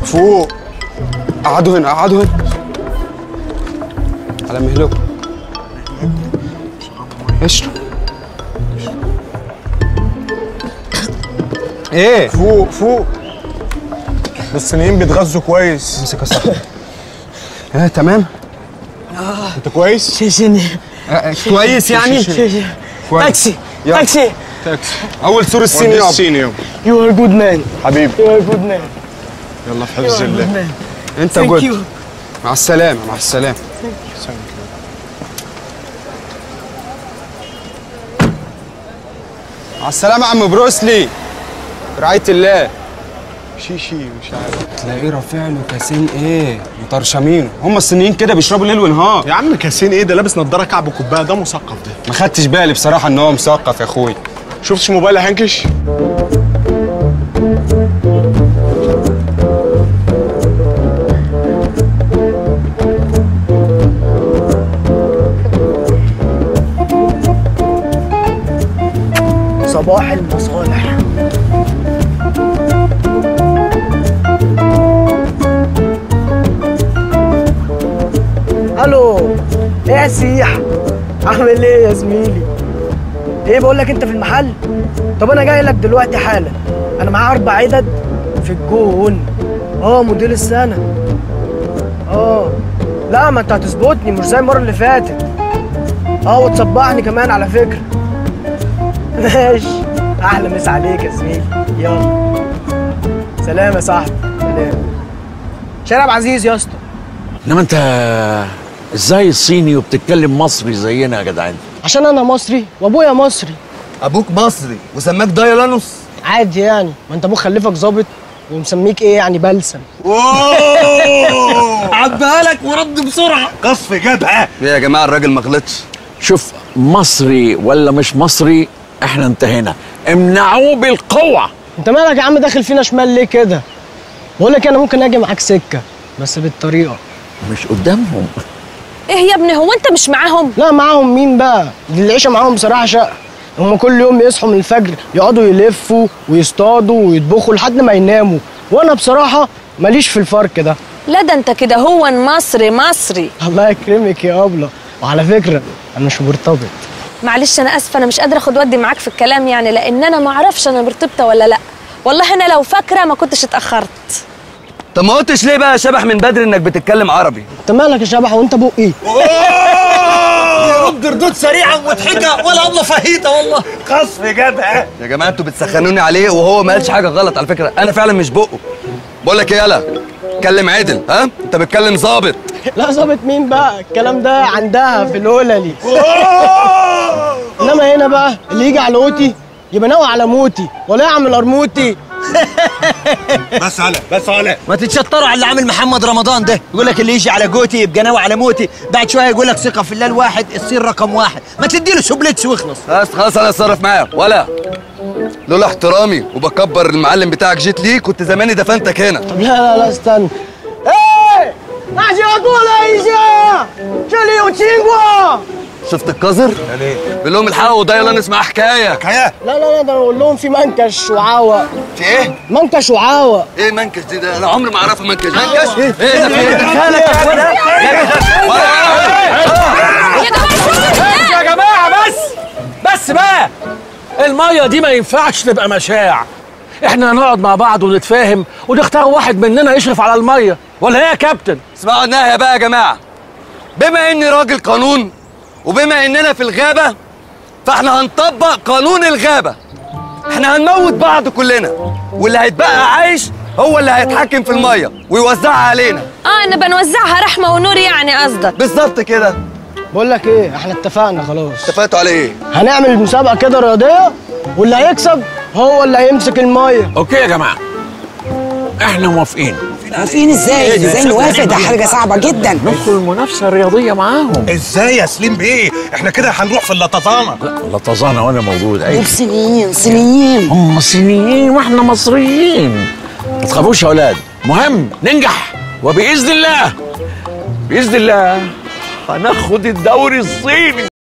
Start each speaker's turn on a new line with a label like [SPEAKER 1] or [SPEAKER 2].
[SPEAKER 1] فوق قعدوا هنا قعدوا هنا على مهلكم اشرب ايه
[SPEAKER 2] فوق فوق الصينيين بيتغذوا كويس
[SPEAKER 1] امسك يا صاحبي اه تمام
[SPEAKER 2] انت كويس؟
[SPEAKER 3] شيشني
[SPEAKER 1] آه، كويس يعني
[SPEAKER 3] شيشني
[SPEAKER 1] كويس.
[SPEAKER 3] تاكسي
[SPEAKER 1] يلا.
[SPEAKER 3] تاكسي
[SPEAKER 2] تاكسي
[SPEAKER 1] اول سور الصيني
[SPEAKER 2] ودي
[SPEAKER 1] يابا
[SPEAKER 2] الصيني يابا
[SPEAKER 3] يو ار جود مان
[SPEAKER 2] حبيبي
[SPEAKER 3] يو ار جود مان
[SPEAKER 2] يلا في
[SPEAKER 3] يو
[SPEAKER 2] حفظ
[SPEAKER 3] ار جود
[SPEAKER 2] الله
[SPEAKER 3] مان
[SPEAKER 1] انت
[SPEAKER 3] ثانك
[SPEAKER 1] جود
[SPEAKER 3] يو
[SPEAKER 1] مع السلامه مع السلامه مع السلامه يا عم بروسلي برعايه الله
[SPEAKER 2] شيشي مش عارف
[SPEAKER 1] تلاقيه رافع له كاسين ايه مطرشمينه هم الصينيين كده بيشربوا ليل ونهار
[SPEAKER 2] يا عم كاسين ايه ده لابس نضاره كعب كوبايه ده مثقف ده
[SPEAKER 1] ما خدتش بالي بصراحه ان هو مثقف يا اخوي
[SPEAKER 2] شفتش موبايل يا هنكش؟
[SPEAKER 3] صباح المصالح الو ايه يا سيح عامل ايه يا زميلي ايه بقول لك انت في المحل طب انا جاي لك دلوقتي حالا انا معايا اربع عدد في الجون اه موديل السنه اه لا ما انت هتظبطني مش زي المره اللي فاتت اه وتصبحني كمان على فكره ماشي احلى مسا عليك يا زميلي يلا سلام يا صاحبي سلام شارع عبد العزيز يا اسطى
[SPEAKER 4] انما انت ازاي الصيني وبتتكلم مصري زينا يا جدعان
[SPEAKER 3] عشان انا مصري وابويا مصري
[SPEAKER 5] ابوك مصري وسماك دايلانوس
[SPEAKER 3] عادي يعني ما انت ابوك خلفك ظابط ومسميك ايه يعني بلسم
[SPEAKER 5] عبها لك ورد بسرعه قصف جبهه
[SPEAKER 1] ايه يا جماعه الراجل ما غلطش
[SPEAKER 4] شوف مصري ولا مش مصري احنا انتهينا امنعوه بالقوه
[SPEAKER 3] انت مالك يا عم داخل فينا شمال ليه كده بقول لك انا ممكن اجي معاك سكه بس بالطريقه
[SPEAKER 4] مش قدامهم
[SPEAKER 6] ايه يا ابني هو انت مش معاهم
[SPEAKER 3] لا معاهم مين بقى دي العيشه معاهم بصراحه شقه هم كل يوم يصحوا من الفجر يقعدوا يلفوا ويصطادوا ويطبخوا لحد ما يناموا وانا بصراحه ماليش في الفرق ده
[SPEAKER 6] لا ده انت كده هو مصري مصري
[SPEAKER 3] الله يكرمك يا ابله وعلى فكره انا مش مرتبط
[SPEAKER 6] معلش انا اسفه انا مش قادره اخد ودي معاك في الكلام يعني لان انا ما اعرفش انا مرتبطه ولا لا والله انا لو فاكره ما كنتش اتاخرت
[SPEAKER 5] طب ما قلتش ليه بقى يا شبح من بدري انك بتتكلم عربي
[SPEAKER 3] انت مالك يا شبح وانت ابوك ايه
[SPEAKER 5] رد ردود سريعه ومضحكه ولا ابله فهيته والله قصف جبهه
[SPEAKER 1] يا جماعه انتوا بتسخنوني عليه وهو ما قالش حاجه غلط على فكره انا فعلا مش بقه بقول لك ايه يالا اتكلم عدل ها انت بتكلم ظابط
[SPEAKER 3] لا ظابط مين بقى الكلام ده عندها في الهللي انما هنا بقى اللي يجي على قوتي يبقى ناوي على موتي ولا يعمل قرموتي
[SPEAKER 5] بس على بس على ما تتشطروا على اللي عامل محمد رمضان ده يقول لك اللي يجي على جوتي يبقى ناوي على موتي بعد شويه يقول لك ثقه في الله الواحد تصير رقم واحد ما تديله سوبليتس واخلص
[SPEAKER 1] خلاص خلاص انا اتصرف معاه ولا لولا احترامي وبكبر المعلم بتاعك جيت ليه كنت زماني دفنتك هنا
[SPEAKER 3] طب لا لا لا استنى ايه 大家过来一下这里有青瓜
[SPEAKER 1] شفت القذر؟ بيقول لهم الحقوا وده انا اسمها حكايه
[SPEAKER 5] حكايه
[SPEAKER 3] لا لا لا ده انا اقول لهم في منكش وعاوة
[SPEAKER 1] في ايه؟
[SPEAKER 3] منكش وعاوة
[SPEAKER 1] ايه منكش دي ده انا عمري ما اعرفها منكش منكش؟ ايه ده في ايه ده؟
[SPEAKER 4] يا جماعه بس بس بقى الميه دي ما ينفعش تبقى مشاع احنا هنقعد مع بعض ونتفاهم ونختار واحد مننا يشرف على الميه ولا ايه يا كابتن
[SPEAKER 1] اسمعوا النهايه بقى يا جماعه بما اني راجل قانون وبما اننا في الغابه فاحنا هنطبق قانون الغابه احنا هنموت بعض كلنا واللي هيتبقى عايش هو اللي هيتحكم في الميه ويوزعها علينا
[SPEAKER 6] اه انا بنوزعها رحمه ونور يعني قصدك
[SPEAKER 1] بالظبط كده
[SPEAKER 3] بقول لك ايه احنا اتفقنا خلاص
[SPEAKER 1] اتفقتوا على ايه
[SPEAKER 3] هنعمل مسابقة كده رياضية واللي هيكسب هو اللي هيمسك المية
[SPEAKER 4] اوكي يا جماعه احنا موافقين
[SPEAKER 7] موافقين ازاي؟ ازاي نوافق؟ ده حاجة صعبة جدا
[SPEAKER 4] ندخل المنافسه الرياضيه معاهم
[SPEAKER 8] ازاي يا سليم بيه احنا كده هنروح في اللططانه
[SPEAKER 4] لا طزانه وانا موجود ايوه
[SPEAKER 7] دول صينيين صينيين
[SPEAKER 4] هم صينيين واحنا مصريين ما تخافوش يا اولاد مهم ننجح وباذن الله باذن الله هناخد الدوري الصيني